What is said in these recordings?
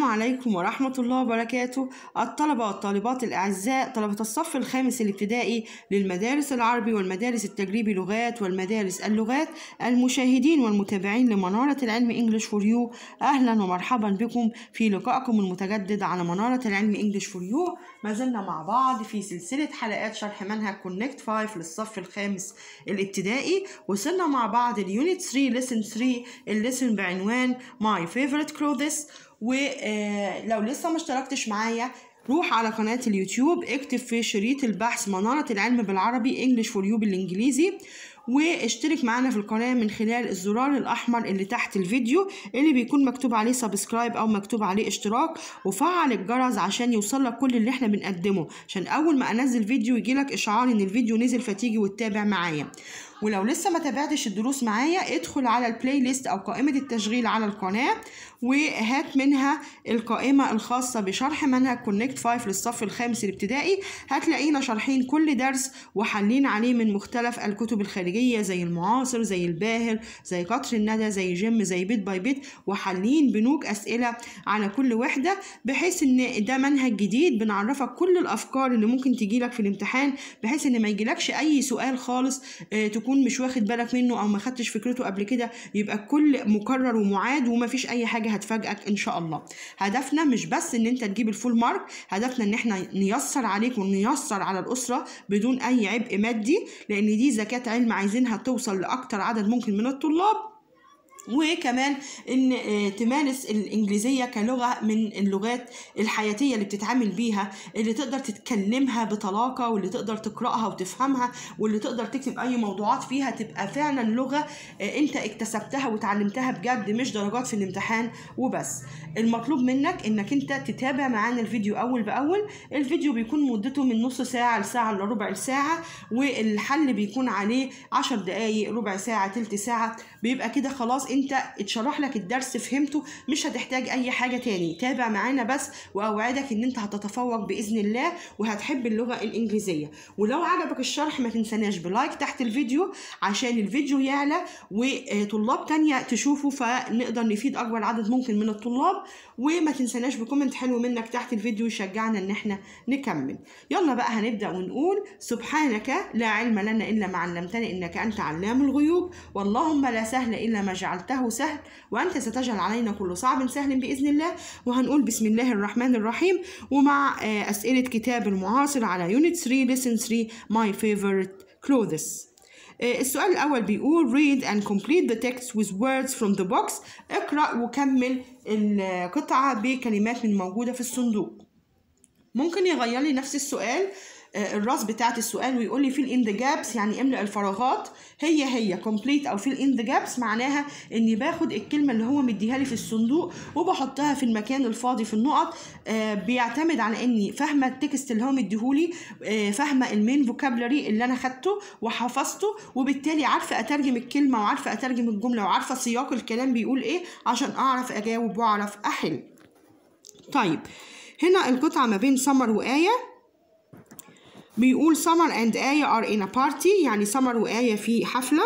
عليكم ورحمة الله وبركاته الطلبة والطالبات الأعزاء طلبة الصف الخامس الابتدائي للمدارس العربي والمدارس التجريبي لغات والمدارس اللغات المشاهدين والمتابعين لمنارة العلم انجلش فور يو أهلا ومرحبا بكم في لقائكم المتجدد على منارة العلم انجلش فور يو ما زلنا مع بعض في سلسلة حلقات شرح منهج كونكت 5 للصف الخامس الابتدائي وصلنا مع بعض اليونت 3 ليسن 3 الليسن بعنوان ماي فيفورت كلوذس ولو لسه ما اشتركتش معايا روح على قناة اليوتيوب اكتب في شريط البحث منارة العلم بالعربي انجلش فور يو بالانجليزي واشترك معانا في القناة من خلال الزرار الأحمر اللي تحت الفيديو اللي بيكون مكتوب عليه سبسكرايب أو مكتوب عليه اشتراك وفعل الجرس عشان يوصلك كل اللي احنا بنقدمه عشان أول ما أنزل فيديو يجيلك إشعار إن الفيديو نزل فتيجي وتتابع معايا ولو لسه ما تابعتش الدروس معايا ادخل على البلاي ليست او قائمة التشغيل على القناة وهات منها القائمة الخاصة بشرح منهج كونكت 5 للصف الخامس الابتدائي هتلاقينا شارحين كل درس وحلين عليه من مختلف الكتب الخارجية زي المعاصر زي الباهر زي قطر الندى زي جيم زي بيت باي بيت وحلين بنوك أسئلة على كل وحدة بحيث ان ده منهج جديد بنعرفك كل الأفكار اللي ممكن تجيلك في الامتحان بحيث ان ما يجيلكش أي سؤال خالص اه تكون تكون مش واخد بالك منه او ما خدتش فكرته قبل كده يبقى الكل مكرر ومعاد ومفيش اي حاجه هتفاجئك ان شاء الله هدفنا مش بس ان انت تجيب الفول مارك هدفنا ان احنا نيسر عليك ونيسر على الاسره بدون اي عبء مادي لان دي زكاه علم عايزينها توصل لاكتر عدد ممكن من الطلاب وكمان ان تمارس الانجليزيه كلغه من اللغات الحياتيه اللي بتتعامل بيها اللي تقدر تتكلمها بطلاقه واللي تقدر تقراها وتفهمها واللي تقدر تكتب اي موضوعات فيها تبقى فعلا لغه انت اكتسبتها وتعلمتها بجد مش درجات في الامتحان وبس المطلوب منك انك انت تتابع معانا الفيديو اول باول الفيديو بيكون مدته من نص ساعه لساعه الا ربع ساعه والحل بيكون عليه عشر دقايق ربع ساعه تلت ساعه بيبقى كده خلاص انت اتشرح لك الدرس فهمته مش هتحتاج اي حاجه تاني تابع معانا بس واوعدك ان انت هتتفوق باذن الله وهتحب اللغه الانجليزيه ولو عجبك الشرح ما تنساناش بلايك تحت الفيديو عشان الفيديو يعلى وطلاب تانية تشوفه فنقدر نفيد اكبر عدد ممكن من الطلاب وما تنساناش بكومنت حلو منك تحت الفيديو يشجعنا ان احنا نكمل يلا بقى هنبدا ونقول سبحانك لا علم لنا الا ما علمتنا انك انت علام الغيوب واللهم لا سهل الا ما جعلته سهل وأنت ستجعل علينا كل صعب سهل بإذن الله وهنقول بسم الله الرحمن الرحيم ومع أسئلة كتاب المعاصر على يونت 3 lesson 3 my favorite clothes السؤال الأول بيقول read and complete the text with words from the box اقرأ وكمل القطعة بكلمات من موجودة في الصندوق ممكن يغير لي نفس السؤال الراس بتاعت السؤال ويقول لي فيل ان ذا جابس يعني املأ الفراغات هي هي كومبليت او فيل ان ذا جابس معناها اني باخد الكلمه اللي هو مديها لي في الصندوق وبحطها في المكان الفاضي في النقط آه بيعتمد على اني فاهمه التكست اللي هو مديهولي آه فاهمه المين فوكابلري اللي انا خدته وحفظته وبالتالي عارفه اترجم الكلمه وعارفه اترجم الجمله وعارفه سياق الكلام بيقول ايه عشان اعرف اجاوب واعرف احل طيب هنا القطعه ما بين سمر وايه بيقول سمر اند آية are in a party يعني سمر وآية في حفلة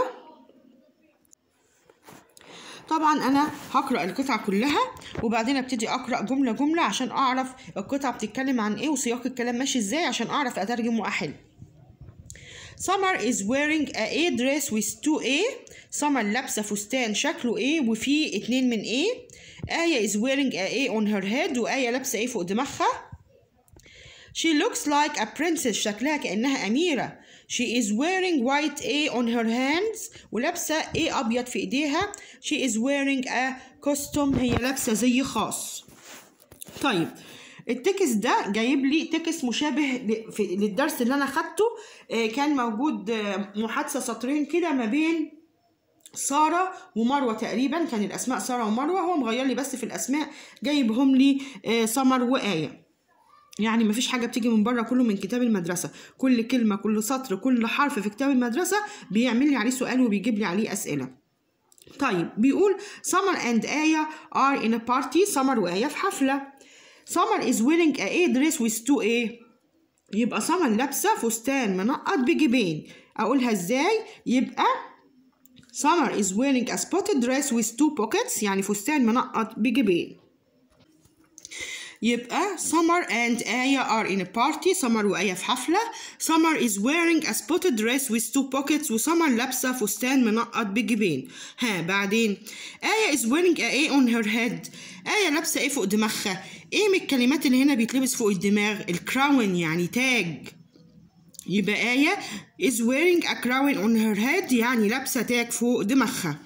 طبعا انا هقرا القطعه كلها وبعدين ابتدي اقرا جمله جمله عشان اعرف القطعه بتتكلم عن ايه وسياق الكلام ماشي ازاي عشان اعرف اترجم واحل Summer is wearing a A dress with two A Summer لابسة فستان شكله A وفيه اتنين من A آية is wearing a A on her head وآية لابسة A فوق دماغها She looks like a princess شكلها كأنها أميرة. She is wearing white A on her hands ولابسة A أبيض في إيديها. She is wearing a costume هي لابسة زي خاص. طيب التكس ده جايب لي تكس مشابه للدرس اللي أنا خدته كان موجود محادثة سطرين كده ما بين سارة ومروة تقريبا كان الأسماء سارة ومروة هو مغير لي بس في الأسماء جايبهم لي سمر وآية. يعني مفيش حاجة بتيجي من بره كله من كتاب المدرسة كل كلمة كل سطر كل حرف في كتاب المدرسة بيعمل لي عليه سؤال وبيجيب لي عليه أسئلة طيب بيقول Summer and آية are in a party Summer وآية في حفلة Summer is wearing a A dress with two A يبقى Summer لابسة فستان منقط بجيبين أقولها إزاي يبقى Summer is wearing a spotted dress with two pockets يعني فستان منقط بجيبين يبقى Summer and Aya are in a party Summer وآية في حفلة Summer is wearing a spotted dress with two pockets وسمر لابسة فستان منقط بجيبين ها بعدين آية is wearing a A on her head آية لابسة إيه فوق دماغها إيه من الكلمات اللي هنا بيتلبس فوق الدماغ الكراون يعني تاج يبقى آية is wearing a crown on her head يعني لابسة تاج فوق دماغها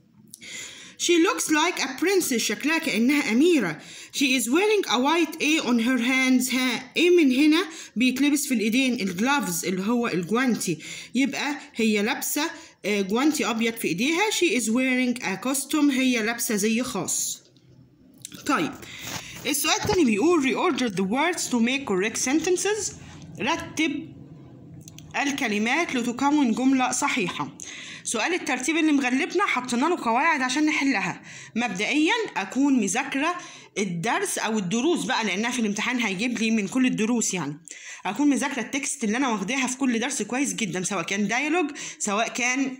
She looks like a princess شكلها كأنها أميرة She is wearing a white A on her hands ها A من هنا بيتلبس في الإيدين الجلافز اللي هو الجوانتي يبقى هي لابسة آه، جوانتي أبيض في إيديها She is wearing a costume هي لابسة زي خاص طيب السؤال التاني بيقول reorder the words to make correct sentences رتب الكلمات لتكون جملة صحيحة سؤال الترتيب اللي مغلبنا حطينا له قواعد عشان نحلها مبدئيا اكون مذاكره الدرس او الدروس بقى لانها في الامتحان هيجيب لي من كل الدروس يعني اكون مذاكره التكست اللي انا واخداها في كل درس كويس جدا سواء كان دايلوج سواء كان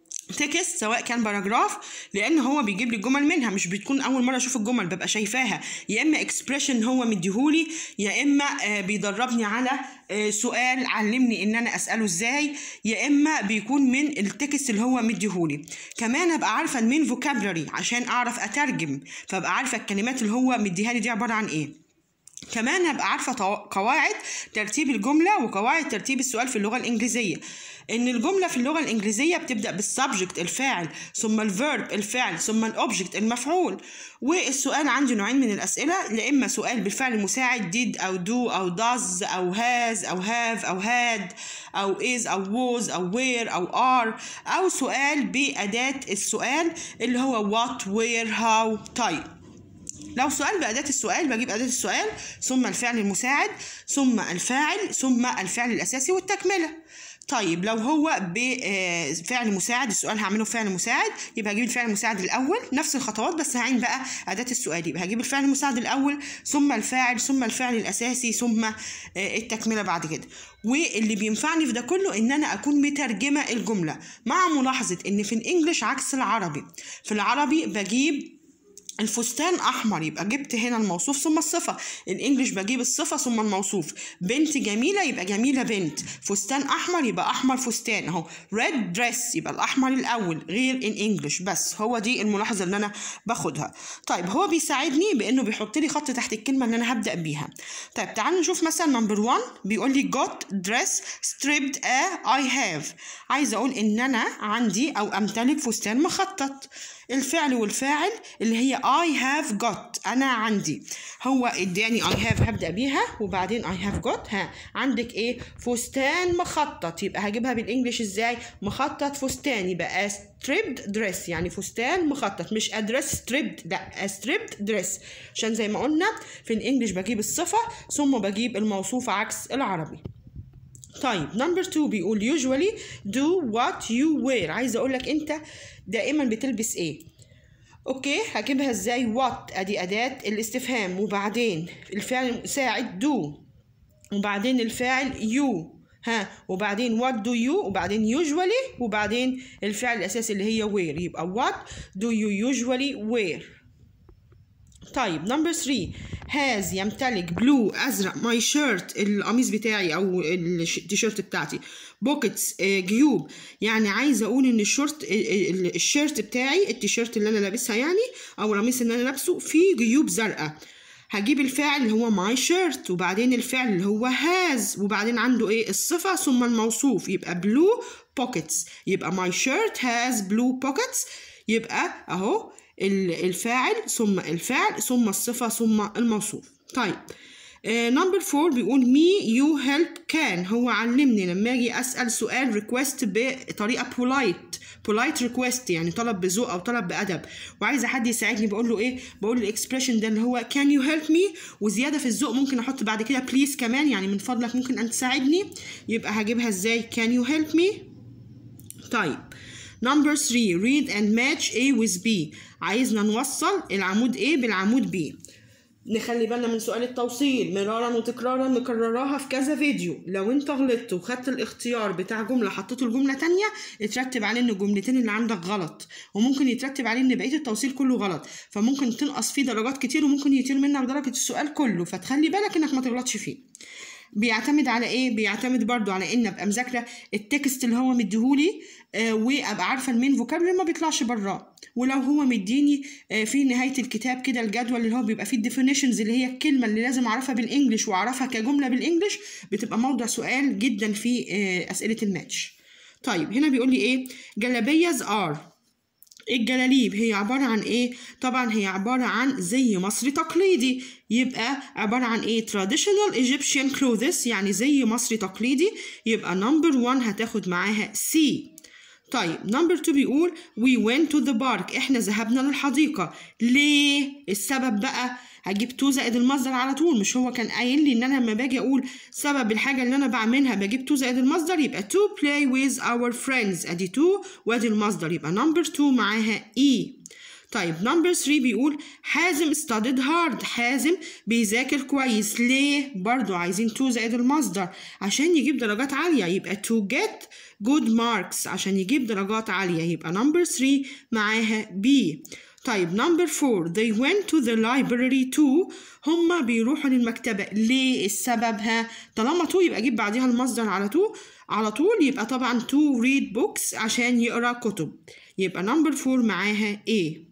تكست سواء كان باراجراف لان هو بيجيب لي الجمل منها مش بتكون اول مره اشوف الجمل ببقى شايفاها يا اما اكسبريشن هو مديهولي يا اما آه، بيدربني على آه، سؤال علمني ان انا اساله ازاي يا اما بيكون من التكست اللي هو مديهولي كمان ابقى عارفه المين فوكابلري عشان اعرف اترجم فابقى عارفه الكلمات اللي هو مديها لي دي عباره عن ايه كمان هبقى عارفة طو- قواعد ترتيب الجملة وقواعد ترتيب السؤال في اللغة الإنجليزية إن الجملة في اللغة الإنجليزية بتبدأ بالسبجكت الفاعل ثم الفيرب الفعل ثم الأوبجكت المفعول والسؤال عندي نوعين من الأسئلة يا إما سؤال بالفعل المساعد did أو do أو does أو has أو have أو had أو is أو was أو where أو are أو سؤال بأداة السؤال اللي هو what where how type لو سؤال بأداة السؤال بجيب أداة السؤال ثم الفعل المساعد ثم الفاعل ثم الفعل الأساسي والتكملة طيب لو هو بفعل مساعد السؤال هعمله فعل مساعد يبقى هجيب الفعل المساعد الأول نفس الخطوات بس هعين بقى أداة السؤال يبقى هجيب الفعل المساعد الأول ثم الفاعل ثم الفعل الأساسي ثم آه، التكملة بعد كده واللي بينفعني في ده كله ان انا اكون مترجمه الجمله مع ملاحظه ان في الانجليش عكس العربي في العربي بجيب الفستان احمر يبقى جبت هنا الموصوف ثم الصفه الانجليش بجيب الصفه ثم الموصوف بنت جميله يبقى جميله بنت فستان احمر يبقى احمر فستان اهو ريد دريس يبقى الاحمر الاول غير ان انجليش بس هو دي الملاحظه اللي انا باخدها طيب هو بيساعدني بانه بيحط لي خط تحت الكلمه اللي انا هبدا بيها طيب تعالوا نشوف مثلا نمبر 1 بيقول لي got dress stripped a I have عايزه اقول ان انا عندي او امتلك فستان مخطط الفعل والفاعل اللي هي I have got أنا عندي هو اداني I have هبدأ بيها وبعدين I have got ها عندك إيه فستان مخطط يبقى هجيبها بالإنجليش إزاي مخطط فستان يبقى a stripped dress يعني فستان مخطط مش a dress stripped لا a stripped dress عشان زي ما قلنا في الإنجليش بجيب الصفة ثم بجيب الموصوف عكس العربي طيب نمبر 2 بيقول usually do what you wear عايزه اقول لك انت دائما بتلبس ايه اوكي هجيبها ازاي what ادي اداه الاستفهام وبعدين الفعل المساعد do وبعدين الفاعل you ها وبعدين what do you وبعدين usually وبعدين الفعل الاساسي اللي هي wear يبقى what do you usually wear طيب نمبر 3 هاز يمتلك بلو ازرق ماي شيرت القميص بتاعي او الش- التيشيرت بتاعتي بوكيتس جيوب يعني عايزه اقول ان الشورت ال- ال- الشيرت بتاعي التيشيرت اللي انا لابسها يعني او القميص اللي انا لابسه فيه جيوب زرقاء هجيب الفاعل اللي هو ماي شيرت وبعدين الفعل اللي هو هاز وبعدين عنده ايه الصفه ثم الموصوف يبقى بلو بوكيتس يبقى ماي شيرت هاز بلو بوكيتس يبقى اهو ال- الفاعل ثم الفعل ثم الصفة ثم الموصوف طيب نمبر فور بيقول مي يو هيلب كان هو علمني لما اجي اسال سؤال ريكوست بطريقه بولايت بولايت ريكوست يعني طلب بذوق او طلب بادب وعايزه حد يساعدني بقول له ايه بقول له الاكسبريشن ده اللي هو كان يو هيلب مي وزياده في الذوق ممكن احط بعد كده بليز كمان يعني من فضلك ممكن ان تساعدني يبقى هجيبها ازاي كان يو هيلب مي طيب نمبر 3 read and match A with B عايزنا نوصل العمود A بالعمود B نخلي بالنا من سؤال التوصيل مرارا وتكرارا نكررها في كذا فيديو لو انت غلطت وخدت الاختيار بتاع جملة حطيته لجملة تانية اترتب عليه ان الجملتين اللي عندك غلط وممكن يترتب عليه ان بقية التوصيل كله غلط فممكن تنقص فيه درجات كتير وممكن يطير منك درجة السؤال كله فتخلي بالك انك ما تغلطش فيه بيعتمد على ايه بيعتمد برضو على ان ابقى مذاكره التكست اللي هو مديهولي آه وابقى عارفه المين فوكابلري ما بيطلعش براه ولو هو مديني آه في نهايه الكتاب كده الجدول اللي هو بيبقى فيه الديفينيشنز اللي هي الكلمه اللي لازم اعرفها بالانجلش واعرفها كجمله بالانجلش بتبقى موضع سؤال جدا في آه اسئله الماتش طيب هنا بيقول لي ايه جلابيز ار الجلاليب هي عبارة عن إيه؟ طبعا هي عبارة عن زي مصري تقليدي يبقى عبارة عن إيه؟ traditional Egyptian clothes يعني زي مصري تقليدي يبقى number one هتاخد معاها C طيب نمبر 2 بيقول we went to the park احنا ذهبنا للحديقة ليه؟ السبب بقى هجيب تو زائد المصدر على طول مش هو كان قايل لي ان انا لما باجي اقول سبب الحاجه اللي انا بعملها بجيب تو زائد المصدر يبقى to play with our friends ادي تو وادي المصدر يبقى نمبر 2 معاها اي طيب نمبر 3 بيقول حازم studied hard حازم بيذاكر كويس ليه برضو عايزين تو زائد المصدر عشان يجيب درجات عالية يبقى to get good marks عشان يجيب درجات عالية يبقى نمبر 3 معاها B طيب نمبر 4 they went to the library too هما بيروحوا للمكتبة ليه السبب ها طالما تو يبقى اجيب بعديها المصدر على تو على طول يبقى طبعا to read books عشان يقرا كتب يبقى نمبر 4 معاها A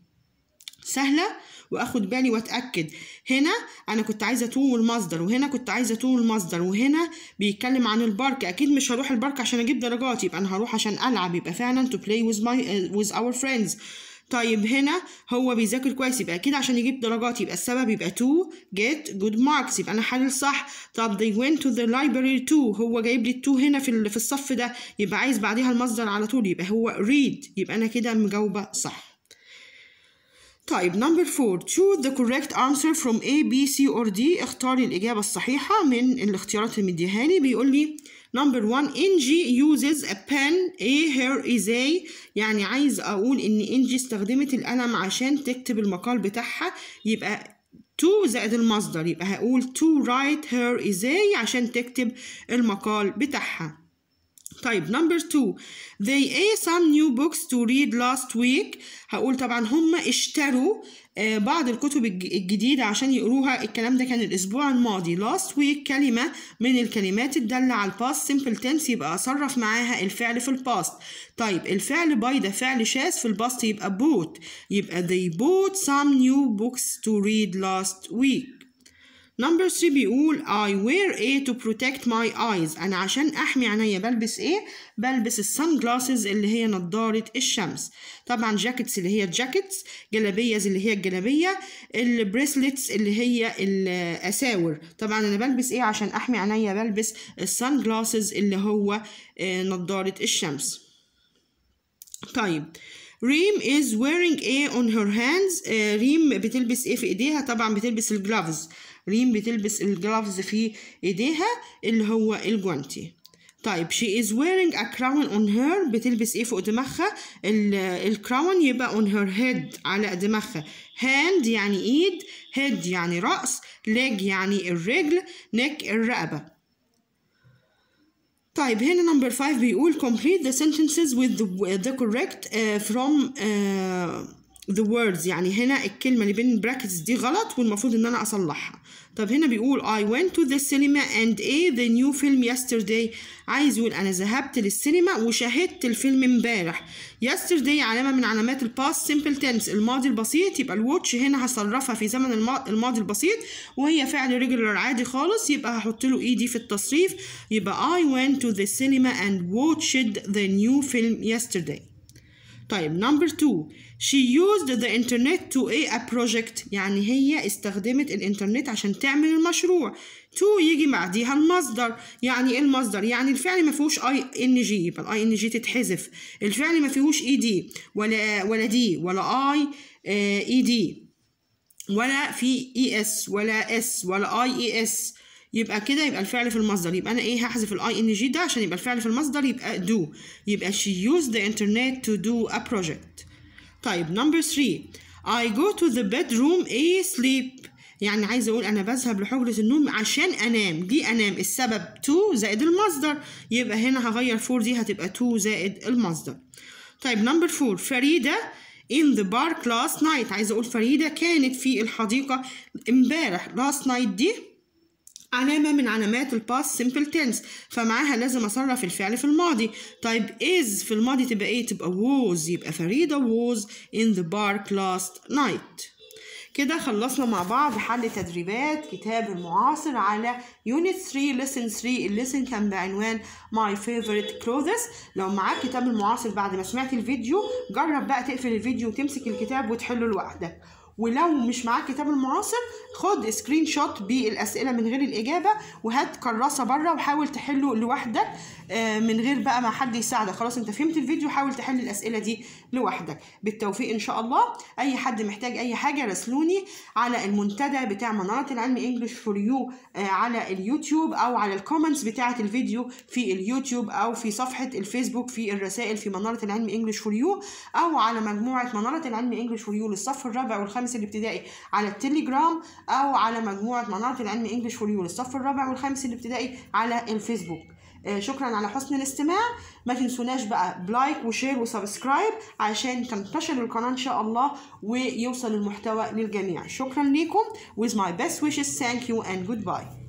سهلة واخد بالي واتاكد هنا انا كنت عايزه تو المصدر وهنا كنت عايزه تو المصدر وهنا بيتكلم عن البارك اكيد مش هروح البارك عشان اجيب درجات يبقى انا هروح عشان العب يبقى فعلا to play with my uh, with our friends طيب هنا هو بيذاكر كويس يبقى اكيد عشان يجيب درجات يبقى السبب يبقى to get good marks يبقى انا حلل صح طب they went to the library too هو جايب لي التو هنا في في الصف ده يبقى عايز بعديها المصدر على طول يبقى هو read يبقى انا كده مجاوبه صح طيب نمبر 4 choose the correct answer from A B C or D اختاري الإجابة الصحيحة من الاختيارات اللي مديها لي بيقول لي نمبر 1 إنجي uses a pen A her is A يعني عايز أقول إن إنجي استخدمت القلم عشان تكتب المقال بتاعها يبقى to زائد المصدر يبقى هقول to write her is A عشان تكتب المقال بتاعها طيب نمبر 2 they ate some new books to read last week هقول طبعا هم اشتروا آه بعض الكتب الجديدة عشان يقروها الكلام ده كان الأسبوع الماضي last week كلمة من الكلمات الدالة على الباست simple tense يبقى أصرف معاها الفعل في الباست طيب الفعل باي ده فعل شاذ في الباست يبقى bought يبقى they bought some new books to read last week نمبر 3 بيقول I wear A to protect my eyes أنا عشان أحمي عينيا بلبس إيه؟ بلبس السان جلاسز اللي هي نضارة الشمس طبعا جاكيتس اللي هي الجاكيتس جلابيز اللي هي الجلابية البريسلتس اللي هي الأساور طبعا أنا بلبس إيه عشان أحمي عينيا بلبس السان جلاسز اللي هو نضارة الشمس طيب ريم is wearing A on her hands آه ريم بتلبس ايه في ايديها طبعا بتلبس الجلافز ريم بتلبس الجلافز في ايديها اللي هو الجوانتي طيب she is wearing a crown on her بتلبس ايه فوق دماغها الكراون يبقى on her head على دماغها hand يعني ايد head يعني رأس leg يعني الرجل neck الرقبة طيب هنا نمبر 5 بيقول complete the sentences with the, the correct uh, from uh, the words يعني هنا الكلمة اللي بين البراكتس دي غلط والمفروض إن أنا أصلحها طب هنا بيقول I went to the cinema and ate the new film yesterday عايز يقول أنا ذهبت للسينما وشاهدت الفيلم امبارح yesterday علامة من علامات الباست simple tense الماضي البسيط يبقى الواتش هنا هصرفها في زمن الماضي البسيط وهي فعل regular عادي خالص يبقى هحط له اي دي في التصريف يبقى I went to the cinema and watched the new film yesterday طيب number two she used the internet to a, a project يعني هي استخدمت الانترنت عشان تعمل المشروع to يجي بعديها المصدر يعني ايه المصدر يعني الفعل ما فيهوش اي ان جي يبقى الاي ان جي تتحذف الفعل ما فيهوش اي دي ولا ولا دي ولا اي اي دي ولا في اي اس ولا اس ولا اي اي اس يبقى كده يبقى الفعل في المصدر يبقى انا ايه هحذف الاي ان جي ده عشان يبقى الفعل في المصدر يبقى do يبقى she used the internet to do a project طيب number 3 I go to the bedroom a sleep يعني عايزه اقول انا بذهب لحجره النوم عشان انام دي انام السبب to زائد المصدر يبقى هنا هغير for دي هتبقى to زائد المصدر طيب نمبر 4 فريده in the park last night عايزه اقول فريده كانت في الحديقه امبارح last night دي علامة من علامات الباست سيمبل تنس فمعاها لازم أصرف الفعل في الماضي طيب is في الماضي تبقى إيه؟ تبقى was يبقى فريدة was in the park last night كده خلصنا مع بعض حل تدريبات كتاب المعاصر على يونت 3 lesson 3 الليسن كان بعنوان my favorite clothes لو معاك كتاب المعاصر بعد ما سمعت الفيديو جرب بقى تقفل الفيديو وتمسك الكتاب وتحله لوحدك ولو مش معاك كتاب المعاصر خد سكرين شوت بالاسئله من غير الاجابه وهات كراسه بره وحاول تحله لوحدك من غير بقى ما حد يساعدك خلاص انت فهمت الفيديو حاول تحل الاسئله دي لوحدك بالتوفيق ان شاء الله اي حد محتاج اي حاجه راسلوني على المنتدى بتاع مناره العلم انجلش فور يو على اليوتيوب او على الكومنتس بتاعه الفيديو في اليوتيوب او في صفحه الفيسبوك في الرسائل في مناره العلم انجلش فور يو او على مجموعه مناره العلم انجلش فور يو للصف الرابع والخامس الابتدائي على التليجرام او على مجموعه مناره العلم انجلش فور يو للصف الرابع والخامس الابتدائي على الفيسبوك آه شكرا على حسن الاستماع ما تنسوناش بقى بلايك وشير وسبسكرايب عشان تنتشر القناه ان شاء الله ويوصل المحتوى للجميع شكرا لكم with my best wishes thank you and goodbye